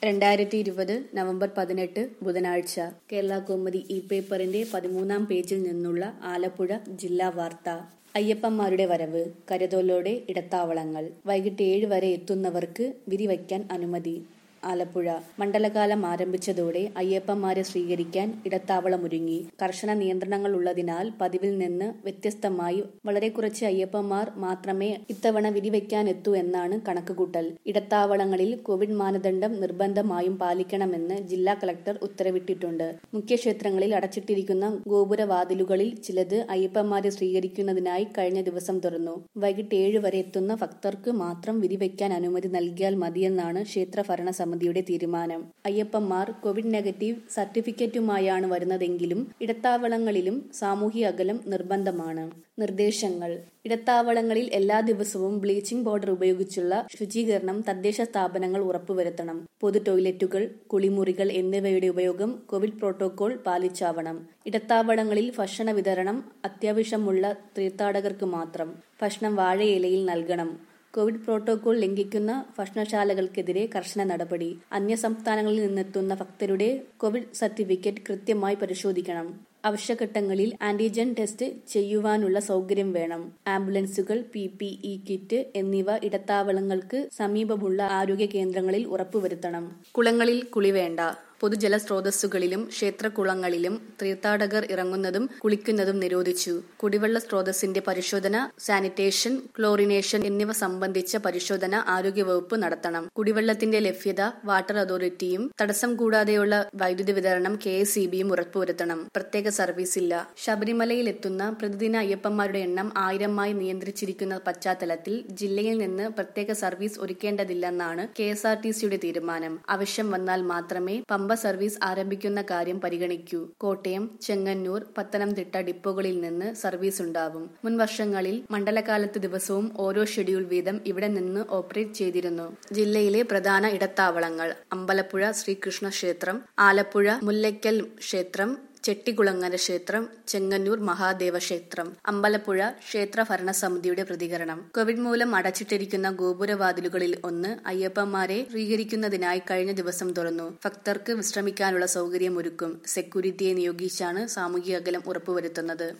രണ്ടായിരത്തി ഇരുപത് നവംബർ പതിനെട്ട് ബുധനാഴ്ച കേരള കൗമുദി ഇ പേപ്പറിന്റെ പതിമൂന്നാം പേജിൽ നിന്നുള്ള ആലപ്പുഴ ജില്ലാ വാർത്ത അയ്യപ്പന്മാരുടെ വരവ് കരതോലോടെ ഇടത്താവളങ്ങൾ വൈകിട്ട് ഏഴ് വരെ എത്തുന്നവർക്ക് വിരിവയ്ക്കാൻ അനുമതി ആലപ്പുഴ മണ്ഡലകാലം ആരംഭിച്ചതോടെ അയ്യപ്പന്മാരെ സ്വീകരിക്കാൻ ഇടത്താവളമൊരുങ്ങി കർശന നിയന്ത്രണങ്ങൾ ഉള്ളതിനാൽ പതിവിൽ നിന്ന് വ്യത്യസ്തമായി വളരെ കുറച്ച് അയ്യപ്പന്മാർ മാത്രമേ ഇത്തവണ വിരിവയ്ക്കാൻ എത്തൂ എന്നാണ് കണക്കുകൂട്ടൽ ഇടത്താവളങ്ങളിൽ കോവിഡ് മാനദണ്ഡം നിർബന്ധമായും പാലിക്കണമെന്ന് ജില്ലാ കളക്ടർ ഉത്തരവിട്ടിട്ടുണ്ട് മുഖ്യക്ഷേത്രങ്ങളിൽ അടച്ചിട്ടിരിക്കുന്ന ഗോപുരവാതിലുകളിൽ ചിലത് അയ്യപ്പന്മാരെ സ്വീകരിക്കുന്നതിനായി കഴിഞ്ഞ ദിവസം തുറന്നു വൈകിട്ട് ഏഴ് വരെ എത്തുന്ന ഭക്തർക്ക് മാത്രം വിരിവയ്ക്കാൻ അനുമതി നൽകിയാൽ മതിയെന്നാണ് ക്ഷേത്ര ഭരണ സമിതിയുടെ തീരുമാനം അയ്യപ്പന്മാർ കോവിഡ് നെഗറ്റീവ് സർട്ടിഫിക്കറ്റുമായാണ് വരുന്നതെങ്കിലും ഇടത്താവളങ്ങളിലും സാമൂഹ്യ അകലം നിർബന്ധമാണ് നിർദ്ദേശങ്ങൾ ഇടത്താവളങ്ങളിൽ എല്ലാ ദിവസവും ബ്ലീച്ചിംഗ് പൗഡർ ഉപയോഗിച്ചുള്ള ശുചീകരണം തദ്ദേശ സ്ഥാപനങ്ങൾ ഉറപ്പുവരുത്തണം പൊതു ടോയ്ലറ്റുകൾ കുളിമുറികൾ എന്നിവയുടെ ഉപയോഗം കോവിഡ് പ്രോട്ടോകോൾ പാലിച്ചാവണം ഇടത്താവളങ്ങളിൽ ഭക്ഷണ വിതരണം അത്യാവശ്യമുള്ള തീർത്ഥാടകർക്ക് മാത്രം ഭക്ഷണം വാഴയിലയിൽ നൽകണം കോവിഡ് പ്രോട്ടോകോൾ ലംഘിക്കുന്ന ഭക്ഷണശാലകൾക്കെതിരെ കർശന നടപടി അന്യ സംസ്ഥാനങ്ങളിൽ നിന്നെത്തുന്ന ഭക്തരുടെ കോവിഡ് സർട്ടിഫിക്കറ്റ് കൃത്യമായി പരിശോധിക്കണം അവശ്യഘട്ടങ്ങളിൽ ആന്റിജൻ ടെസ്റ്റ് ചെയ്യുവാനുള്ള സൗകര്യം വേണം ആംബുലൻസുകൾ പി പി ഇ കിറ്റ് എന്നിവ ഇടത്താവളങ്ങൾക്ക് സമീപമുള്ള ആരോഗ്യ കേന്ദ്രങ്ങളിൽ ഉറപ്പുവരുത്തണം കുളങ്ങളിൽ കുളി വേണ്ട പൊതുജല സ്രോതസ്സുകളിലും ക്ഷേത്രകുളങ്ങളിലും തീർത്ഥാടകർ ഇറങ്ങുന്നതും കുളിക്കുന്നതും നിരോധിച്ചു കുടിവെള്ള സ്രോതസ്സിന്റെ പരിശോധന സാനിറ്റേഷൻ ക്ലോറിനേഷൻ എന്നിവ സംബന്ധിച്ച പരിശോധന ആരോഗ്യവകുപ്പ് നടത്തണം കുടിവെള്ളത്തിന്റെ ലഭ്യത വാട്ടർ അതോറിറ്റിയും തടസ്സം കൂടാതെയുള്ള വൈദ്യുതി വിതരണം കെ എസ് ഇ ബിയും ഉറപ്പുവരുത്തണം പ്രത്യേക സർവീസ് ഇല്ല ശബരിമലയിൽ എത്തുന്ന പ്രതിദിന അയ്യപ്പന്മാരുടെ എണ്ണം ആയിരമായി നിയന്ത്രിച്ചിരിക്കുന്ന പശ്ചാത്തലത്തിൽ ജില്ലയിൽ നിന്ന് പ്രത്യേക സർവീസ് ഒരുക്കേണ്ടതില്ലെന്നാണ് കെ എസ് ആർ ടി സിയുടെ തീരുമാനം ആവശ്യം വന്നാൽ മാത്രമേ പമ്പ സർവീസ് ആരംഭിക്കുന്ന കാര്യം പരിഗണിക്കൂ കോട്ടയം ചെങ്ങന്നൂർ പത്തനംതിട്ട ഡിപ്പോകളിൽ നിന്ന് സർവീസ് ഉണ്ടാവും മുൻ വർഷങ്ങളിൽ മണ്ഡലകാലത്ത് ദിവസവും ഓരോ ഷെഡ്യൂൾ വീതം ഇവിടെ നിന്ന് ഓപ്പറേറ്റ് ചെയ്തിരുന്നു ജില്ലയിലെ പ്രധാന ഇടത്താവളങ്ങൾ അമ്പലപ്പുഴ ശ്രീകൃഷ്ണ ക്ഷേത്രം ആലപ്പുഴ മുല്ലയ്ക്കൽ ക്ഷേത്രം ചെട്ടികുളങ്ങര ക്ഷേത്രം ചെങ്ങന്നൂർ മഹാദേവ ക്ഷേത്രം അമ്പലപ്പുഴ ക്ഷേത്ര ഭരണസമിതിയുടെ പ്രതികരണം കോവിഡ് മൂലം അടച്ചിട്ടിരിക്കുന്ന ഗോപുരവാതിലുകളിൽ ഒന്ന് അയ്യപ്പന്മാരെ സ്വീകരിക്കുന്നതിനായി കഴിഞ്ഞ ദിവസം തുറന്നു ഭക്തർക്ക് വിശ്രമിക്കാനുള്ള സൗകര്യം ഒരുക്കും സെക്യൂരിറ്റിയെ നിയോഗിച്ചാണ് സാമൂഹിക അകലം ഉറപ്പുവരുത്തുന്നത്